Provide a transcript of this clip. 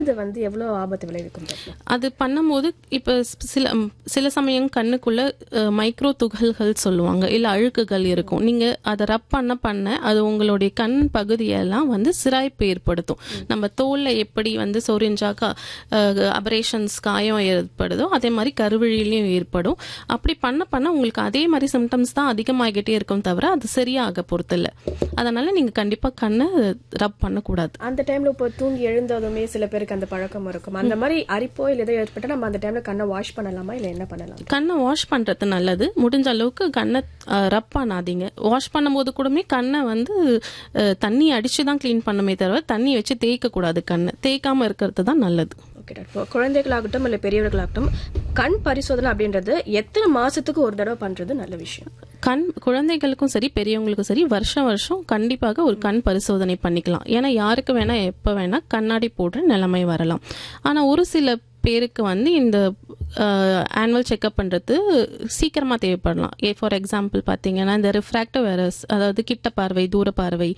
இது வந்து எவ்வளவு ஆபத்து விளைவிக்கும் டாக்டர் அது பண்ணும்போது இப்போ சில ம், சில சமயம் கண்ணுக்குள்ள மைக்ரோ துகள்கள் சொல்லுவாங்க இல்லை அழுக்குகள் இருக்கும் நீங்கள் அதை ரப் பண்ண பண்ண அது உங்களுடைய கண் பகுதியெல்லாம் வந்து சிராய்ப்பு ஏற்படுத்தும் நம்ம தோலில் எப்படி வந்து சொரிஞ்சாக்கா அபரேஷன்ஸ் காயம் ஏற்படுதோ அதே மாதிரி கருவிழிலையும் ஏற்படும் அப்படி பண்ண பண்ண உங்களுக்கு அதே மாதிரி சிம்டம்ஸ் தான் அதிகமாகிட்டே இருக்கும் தவிர அது சரியாக பொறுத்தில்ல அதனால நீங்கள் கண்டிப்பாக கண்ணை ரப் பண்ணக்கூடாது அந்த டைம்ல இப்போ தூங்கி எழுந்ததுமே சில பேருக்கு அந்த பழக்கம் இருக்கும் அந்த மாதிரி அரிப்போ இல்ல ஏதோ ஏற்பட்டா நம்ம அந்த டைம்ல கண்ணை வாஷ் பண்ணலாமா இல்ல என்ன பண்ணலாம் கண்ணை வாஷ் பண்றது நல்லது முடிஞ்ச அளவுக்கு கண்ணை ரப் பண்ணாதீங்க வாஷ் பண்ணும்போது கூடமே கண்ணை வந்து அஹ், தண்ணி அடிச்சு தான் க்ளீன் பண்ணுமே தவிர தண்ணி வச்சு தேய்க்க கூடாது கண்ணை தேய்க்காம இருக்கிறது தான் நல்லது ஓகே டாக்டர் இப்போ குழந்தைகளாகட்டும் இல்ல பெரியவர்களாகட்டும் கண் பரிசோதனை அப்படின்றது எத்தனை மாசத்துக்கு ஒரு தடவை பண்றது நல்ல விஷயம் கண் குழந்தைகளுக்கும் சரி பெரியவங்களுக்கும் சரி வருஷம் வருஷம் கண்டிப்பாக ஒரு கண் பரிசோதனை பண்ணிக்கலாம் ஏன்னா யாருக்கு வேணா எப்போ வேணா கண்ணாடி போடுற நிலைமை வரலாம் ஆனால் ஒரு சில பேருக்கு வந்து இந்த ஆனுவல் செக்அப் பண்ணுறது சீக்கிரமாக தேவைப்படலாம் ஏ ஃபார் எக்ஸாம்பிள் பார்த்தீங்கன்னா இந்த ரிஃப்ராக்டிவ் எரர்ஸ் அதாவது கிட்ட பார்வை தூர பார்வை